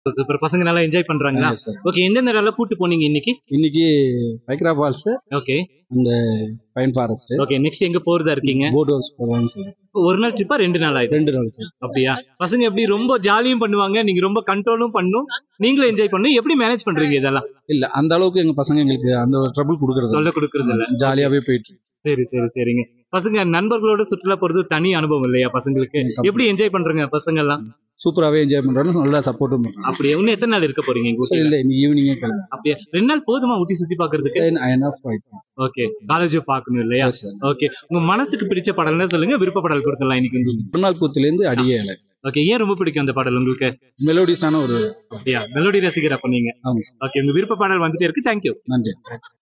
Super பசங்க நல்லா enjoy பண்றாங்களா Yes, sir. ஓகே எந்தெந்த இடம்லாம் கூட்டு போனீங்க இன்னைக்கு இன்னைக்கு வைக்ரா falls okay pine forest okay next எங்க போறதா இருக்கீங்க போட் ஹவுஸ் போகலாம்னு சொல்லி ஒரு நாள் ட்ரிப்பா ரெண்டு நாள் ஆயிடும் ரெண்டு நாள் சார் அப்படியா பசங்க எப்படி ரொம்ப ஜாலியும் பண்ணுவாங்க நீங்க ரொம்ப கண்ட்ரோலும் பண்ணும் நீங்களும் என்ஜாய் பண்ணணும் எப்படி மேனேஜ் பண்றீங்க இதெல்லாம் இல்ல அந்த அளவுக்கு எங்க பசங்க எங்களுக்கு அந்த ட்ரபிள் கொடுக்கறது சொல்ல கொடுக்கறது இல்ல ஜாலியாவே போயிட்டு இருக்கு. சரி சரி சரிங்க பசங்க நண்பர்களோட சுற்றுலா போறது தனி அனுபவம் இல்லையா பசங்களுக்கு எப்படி என்ஜாய் பண்றீங்க பசங்க எல்லாம் சூப்பராவே என்ஜாய் பண்றாங்க நல்லா சப்போர்ட்டும் பண்றாங்க அப்படியே இன்னும் எத்தனை நாள் இருக்க போறீங்க இங்க சரி, ஊட்டில இல்ல இன்னைக்கு ஈவினிங்கே கிளம்பி அப்படியே ரெண்டு நாள் போதுமா ஊட்டி சுத்தி பாக்குறதுக்கு ஓகே காலேஜ் பாக்கணும் இல்லையா ஓகே உங்க மனசுக்கு பிடிச்ச பாடல்னா சொல்லுங்க விருப்ப பாடல் கொடுத்துடலாம் இன்னைக்கு உங்களுக்கு. முன்னாள் கூத்துல இருந்து அடியே இலை ஓகே ஏன் ரொம்ப பிடிக்கும் அந்த பாடல் உங்களுக்கு மெலோடிஸான ஒரு அப்படியா மெலோடி ரசிகர் அப்ப நீங்க ஆமா ஓகே உங்க விருப்ப பாடல் வந்துட்டே இருக்கு தேங்க்யூ நன்றி